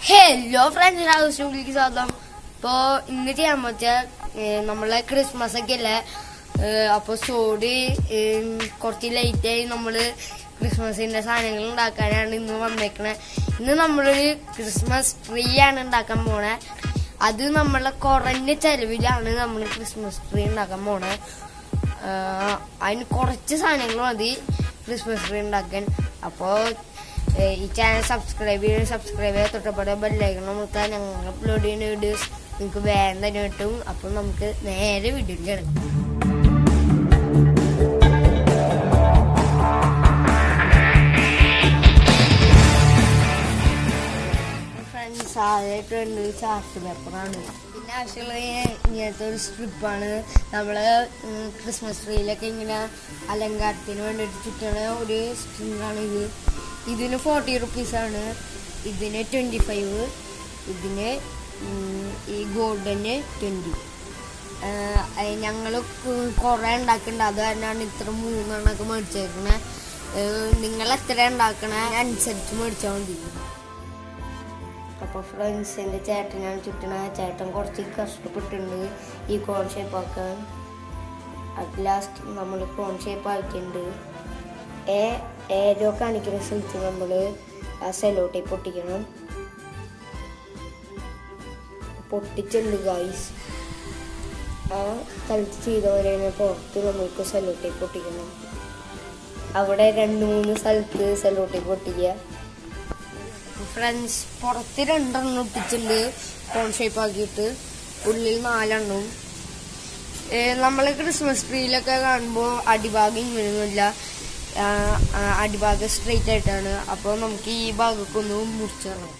Hello friends house ഉള്ളിലേക്ക് സ്വാഗതം ഇപ്പോ ഇന്ന് ചെയ്യാൻ പറ്റിയ ഏഹ്, നമ്മളെ ക്രിസ്മസ് ഒക്കെ അല്ലേ ഏഹ്, അപ്പൊ സോഡ് ഏഹ്, കുറച്ച് ലേറ്റ് ആയി നമ്മള് ക്രിസ്മസിന്റെ സാധനങ്ങൾ ഉണ്ടാക്കാനാണ് ഇന്ന് വന്നേക്കണേ ഇന്ന് നമ്മളൊരു ക്രിസ്മസ് ട്രീ ആണ് ഉണ്ടാക്കാൻ പോണേ അത് നമ്മളെ കുറഞ്ഞ ചെലവിലാണ് നമ്മൾ ക്രിസ്മസ് ട്രീ ഉണ്ടാക്കാൻ പോണേ ആഹ്, അതിന് കുറച്ച് സാധനങ്ങൾ മതി ക്രിസ്മസ് ട്രീ ഉണ്ടാക്കാൻ അപ്പോ ഏഹ് ഈ ചാനൽ സബ്സ്ക്രൈബ് ചെയ്ത് സബ്സ്ക്രൈബ് ചെയ്ത് തൊട്ടപ്പാടെ ബെല്ലൈക്കണം നമുക്ക് ഞങ്ങൾ അപ്ലോഡ് ചെയ്യുന്ന വീഡിയോസ് നിങ്ങൾക്ക് വേഗം തന്നെ കിട്ടും അപ്പം നമുക്ക് നേരെ വീഡിയോയിൽ കിടക്കാം ഫ്രണ്ട്സ് ആദ്യമായിട്ട് വേണ്ടത് ചാർട്ട് പേപ്പറാണ് പിന്നെ ആവശ്യമുള്ള ഇങ്ങനത്തെ ഒരു സ്ട്രിപ്പാണ് നമ്മള് ഉം, ക്രിസ്മസ് ട്രീയിലൊക്കെ ഇങ്ങനെ അലങ്കാരത്തിന് വേണ്ടിയിട്ട് ചുറ്റണ ഒരു സ്ട്രിങ്ങാണ് ഇത് ഇതിന് ഫോർട്ടി റുപ്പീസാണ് ഇതിന് ട്വൻറ്റി ഫൈവ് ഇതിന് ഉം, ഈ ഗോൾഡന് ട്വൻറ്റി ഞങ്ങൾ കുറേ ഉണ്ടാക്കുന്നുണ്ട് അത് കാരണമാണ് ഇത്ര മൂന്നെണ്ണമൊക്കെ മേടിച്ചേക്കണേ നിങ്ങൾ എത്ര ഉണ്ടാക്കണേ അനുസരിച്ച് മേടിച്ചാൽ മതി അപ്പോൾ ഫ്രണ്ട്സ് എൻ്റെ ചേട്ടനാണ് ചുറ്റണ ചേട്ടൻ കുറച്ച് കഷ്ടപ്പെട്ടിട്ടുണ്ട് ഈ കോൺ ഷേപ്പ് ആക്കാൻ അറ്റ് ലാസ്റ്റ് നമ്മൾ കോൺ ഷേപ്പ് ആക്കിയിട്ടുണ്ട് എ ഏരോ കാണിക്കുന്ന സ്ഥലത്ത് നമ്മൾ ആ സെലോ ടേപ്പ് പൊട്ടിക്കണം പൊട്ടിച്ചുണ്ട് ഗായ്സ് ആ സ്ഥലത്ത് ചെയ്തവരെ പുറത്ത് നമ്മൾക്ക് സെലോ ടേപ്പ് പൊട്ടിക്കണം അവിടെ രണ്ട് മൂന്ന് സ്ഥലത്ത് സെലോ ടേപ്പ് പൊട്ടിക്കുക ഫ്രണ്ട്സ് പുറത്ത് രണ്ടെണ്ണം ഒട്ടിച്ചിട്ടുണ്ട് കോൺ ഷേപ്പ് ആക്കിയിട്ട് ഉള്ളിൽ നാലെണ്ണവും നമ്മൾ ക്രിസ്മസ് ട്രീയിലൊക്കെ കാണുമ്പോൾ അടിഭാഗം ഇങ്ങനെയൊന്നുമില്ല ആ, ആ, അടിഭാഗം സ്ട്രെയിറ്റ് ആയിട്ടാണ് അപ്പോൾ നമുക്ക് ഈ ഭാഗമൊക്കെ ഒന്ന് മുറിച്ചിടണം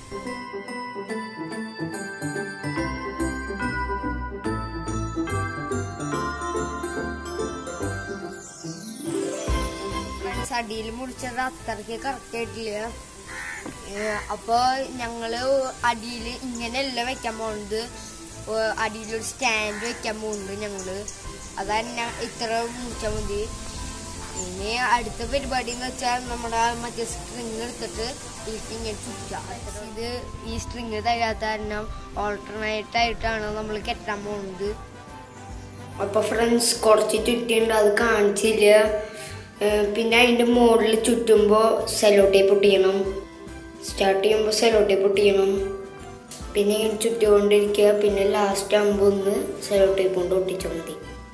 ഫ്രണ്ട്സ് അടിയിൽ മുറിച്ചത് അത്രയ്ക്ക് കറക്റ്റ് ആയിട്ടില്ല ഏഹ് അപ്പൊ ഞങ്ങള് അടിയിൽ ഇങ്ങനെയല്ല വെക്കാൻ പോകുന്നത് അടിയിലൊരു സ്റ്റാൻഡ് വെക്കാൻ പോകുന്നുണ്ട് ഞങ്ങള് അതാണ് ഞാൻ ഇത്ര മുറിച്ചാൽ മതി ഇനി അടുത്ത പരിപാടി എന്ന് വെച്ചാൽ നമ്മുടെ മറ്റേ സ്ട്രിങ് എടുത്തിട്ട് ഇതിലേക്ക് ഇങ്ങനെ ചുറ്റാം ഇത് ഈ സ്ട്രിങ് തരാത്ത കാരണം ഓൾട്ടർനേറ്റ് ആയിട്ടാണ് നമ്മൾ കെട്ടാൻ പോകുന്നത് അപ്പൊ ഫ്രണ്ട്സ് കുറച്ച് ചുറ്റിയുണ്ട് അത് കാണിച്ചില്ല ഏഹ് പിന്നെ അതിന്റെ മുകളിൽ ചുറ്റുമ്പോൾ സെലോ ടേപ്പ് ഒട്ടിക്കണം സ്റ്റാർട്ട് ചെയ്യുമ്പോൾ സെലോ ടേപ്പ് ഒട്ടിക്കണം പിന്നെ ഇങ്ങനെ ചുറ്റിക്കൊണ്ടിരിക്കുക പിന്നെ ലാസ്റ്റ് ആകുമ്പോൾ ഒന്ന് സെലോ ടേപ്പ് കൊണ്ട് ഒട്ടിച്ചാൽ മതി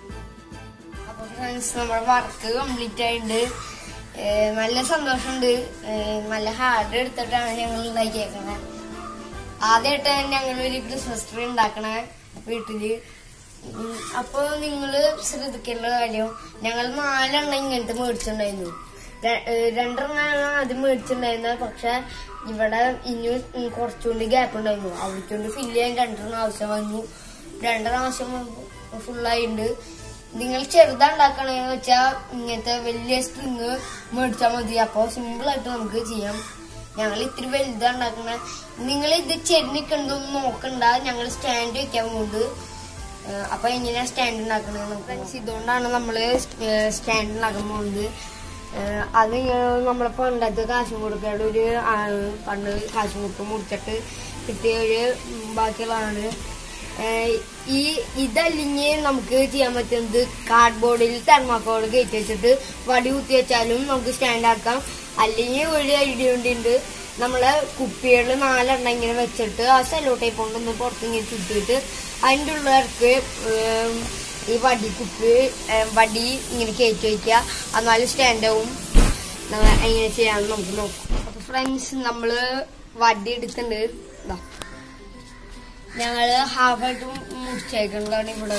അപ്പൊ ഫ്രണ്ട്സ് നമ്മുടെ വർക്ക് കംപ്ലീറ്റ് ആയിട്ടുണ്ട് ഏഹ് നല്ല സന്തോഷമുണ്ട് ഏഹ് നല്ല ഹാർഡ് എടുത്തിട്ടാണ് ഞങ്ങൾ ഉണ്ടാക്കിയേക്കണേ ആദ്യമായിട്ടാണ് ഞങ്ങൾ ഒരു ക്രിസ്മസ് ട്രീ ഉണ്ടാക്കണേ വീട്ടില് ഉം, അപ്പൊ നിങ്ങള് ശ്രദ്ധിക്കേണ്ട കാര്യം ഞങ്ങൾ നാലെണ്ണം ഇങ്ങനത്തെ മേടിച്ചിട്ടുണ്ടായിരുന്നു ര- ഏഹ് രണ്ടെണ്ണമാണ് ആദ്യം മേടിച്ചിട്ടുണ്ടായിരുന്നത് പക്ഷെ ഇവിടെ ഇനി കുറച്ചുകൊണ്ട് ഗ്യാപ്പ് ഉണ്ടായിരുന്നു അവിടേക്കൊണ്ട് ഫില്ല് ചെയ്യാൻ രണ്ടെണ്ണം ആവശ്യം വന്നു രണ്ടെണ്ണം ആവശ്യം ഫുള്ളായിട്ടുണ്ട് നിങ്ങൾ ചെറുതാ ഉണ്ടാക്കണെന്ന് വെച്ചാൽ ഇങ്ങനത്തെ വലിയ സ്ട്രിങ് മേടിച്ചാൽ മതി അപ്പോൾ സിമ്പിൾ ആയിട്ട് നമുക്ക് ചെയ്യാം ഞങ്ങൾ ഇത്തിരി വലുതാ ഉണ്ടാക്കണ നിങ്ങൾ ഇത് ചെരിഞ്ഞിക്കണ്ടൊന്നും നോക്കണ്ട ഞങ്ങൾ സ്റ്റാൻഡ് വെക്കാൻ പോകുന്നത് ഏഹ് അപ്പൊ എങ്ങനെയാ സ്റ്റാൻഡ് ഉണ്ടാക്കുന്നത് ഫ്രണ്ട്സ് ഇതുകൊണ്ടാണ് നമ്മള് സ്റ്റാൻഡ് ഉണ്ടാക്കാൻ പോകുന്നത് ഏഹ് അത് നമ്മളെ പണ്ടത്തെ കാശും കൊടുക്കാണ്ട് ഒരു ആ, പണ്ട് കാശും കൊടുത്ത് മുറിച്ചിട്ട് കിട്ടിയ ഒരു ഉം, ബാക്കിയുള്ളതാണ് ഏഹ് ഈ ഇതല്ലെങ്കിൽ നമുക്ക് ചെയ്യാൻ പറ്റുന്നത് കാർഡ്ബോർഡിൽ തെർമാക്കോൾ കയറ്റി വെച്ചിട്ട് വടി കുത്തി വെച്ചാലും നമുക്ക് സ്റ്റാൻഡ് ആക്കാം അല്ലെങ്കിൽ ഒരു ഐഡിയ ഉണ്ട് നമ്മളെ കുപ്പികൾ നാലെണ്ണം ഇങ്ങനെ വെച്ചിട്ട് ആ സെലോ ടൈപ്പ് കൊണ്ടൊന്ന് പുറത്തിങ്ങനെ ചുറ്റിയിട്ട് അതിൻ്റെ ഉള്ളവർക്ക് ഈ വടി കുപ്പി ഏഹ് വടി ഇങ്ങനെ കയറ്റി വയ്ക്കുക എന്നാലും സ്റ്റാൻഡാവും എങ്ങനെ ചെയ്യാമെന്ന് നമുക്ക് നോക്കാം അപ്പൊ ഫ്രണ്ട്സ് നമ്മള് വടി എടുക്കുന്നുണ്ട് ഇതാ ഞങ്ങള് ഹാഫായിട്ട് മുറിച്ചേക്കുന്നതാണ് ഇവിടെ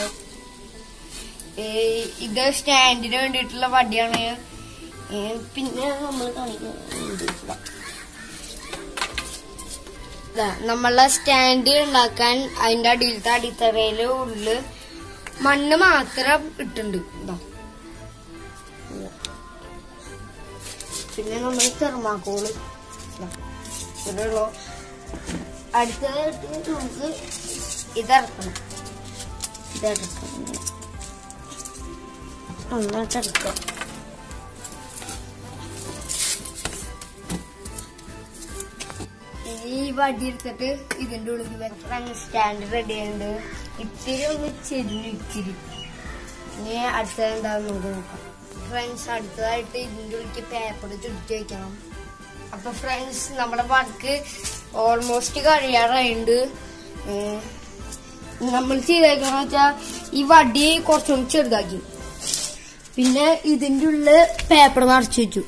ഏ, ഇത് സ്റ്റാൻഡിന് വേണ്ടിയിട്ടുള്ള വടിയാണ് ഏ, പിന്നെ നമ്മൾ കാണിക്കുന്നത് ഇതാ, നമ്മളെ സ്റ്റാൻഡ് ഉണ്ടാക്കാൻ അതിന്റെ അടിയിലത്തെ അടിത്തറയില് ഉള്ളില് മണ്ണ് മാത്രം ഇട്ടുണ്ട് ഇതാ പിന്നെ നമ്മൾ തെർമാക്കോള് ഇതാ, ഇവിടെയുള്ള അടുത്തതായിട്ട് നമുക്ക് ഇതറക്കണം ഇതറക്കണം നന്നായിട്ട് എടുക്കാം ഈ ഈ വടി എടുത്തിട്ട് ഇതിന്റെ ഉള്ളിൽ വെക്കാൻ സ്റ്റാൻഡ് റെഡി ആയിട്ടുണ്ട് ഇത്തിരി ഒന്ന് ചെരിഞ്ഞു ഇത്തിരി ഇനി അടുത്തത് എന്താണെന്ന് നമുക്ക് നോക്കാം ഫ്രണ്ട്സ് അടുത്തതായിട്ട് ഇതിന്റെ ഉള്ളിലേക്ക് പേപ്പർ ചുരുട്ടി വെക്കണം അപ്പൊ ഫ്രണ്ട്സ് നമ്മുടെ വർക്ക് ഓൾമോസ്റ്റ് കഴിയാറായിട്ടുണ്ട് ഏഹ് നമ്മൾ ചെയ്തേക്കാന്ന് വെച്ചാ ഈ വടി കുറച്ചുകൂടി ചെറുതാക്കി പിന്നെ ഇതിന്റെ ഉള്ളില് പേപ്പർ നിറച്ചു വെച്ചു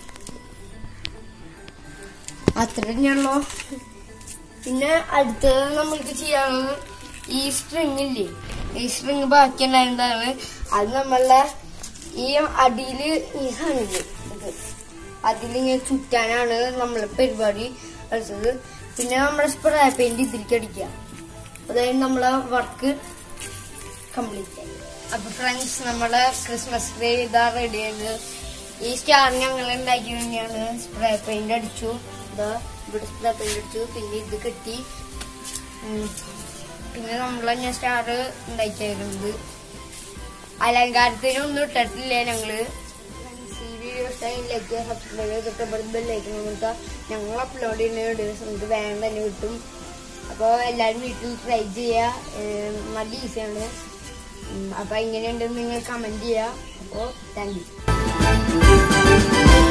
അത്ര തന്നെയുള്ളൂ പിന്നെ അടുത്തത് നമ്മൾക്ക് ചെയ്യാനുള്ളത് ഈ സ്ട്രിങ് ഇല്ലേ ഈ സ്ട്രിങ് ബാക്കി ഉണ്ടായിരുന്നതാണ് അത് നമ്മളുടെ ഈ അടിയില് ഈ സാധനമില്ലേ ഇത് അതിലിങ്ങനെ ചുറ്റാനാണ് നമ്മളെ പരിപാടി കളിച്ചത് പിന്നെ നമ്മുടെ സ്പ്രേ പെയിന്റ് ഇതിലേക്ക് അടിക്കുക അതായത് നമ്മളെ വർക്ക് കംപ്ലീറ്റ് ആയി അപ്പൊ ഫ്രണ്ട്സ് നമ്മളെ ക്രിസ്മസ് ട്രീ ഇതാ റെഡി ആയത് ഈ സ്റ്റാർ ഞങ്ങൾ ഉണ്ടാക്കി തന്നെയാണ് സ്പ്രേ പെയിന്റ് അടിച്ചു ഇതാ ഇവിടെ സ്പ്രേ പെയിന്റ് അടിച്ചു പിന്നെ ഇത് കെട്ടി ഉം. പിന്നെ നമ്മൾ ഞാൻ സ്റ്റാർ ഉണ്ടാക്കിയായിരുന്നത് അലങ്കാരത്തിനൊന്നും ഇട്ടിട്ടില്ല ഞങ്ങള് Friends, ഈ വീഡിയോ ഇഷ്ടമായി ലൈക്ക് സബ്സ്ക്രൈബ് ചെയ്തിട്ട് ബെല്ലൈക്കൺ കൊടുത്താൽ ഞങ്ങൾ അപ്ലോഡ് ചെയ്യുന്ന വീഡിയോസ് നിങ്ങൾക്ക് വേഗം തന്നെ കിട്ടും അപ്പോൾ എല്ലാവരും വീട്ടിൽ ട്രൈ ചെയ്യുക ഏം, നല്ല ഈസിയാണ് അപ്പോൾ എങ്ങനെയുണ്ടെന്ന് നിങ്ങൾ കമൻറ്റ് ചെയ്യുക അപ്പോൾ താങ്ക് യു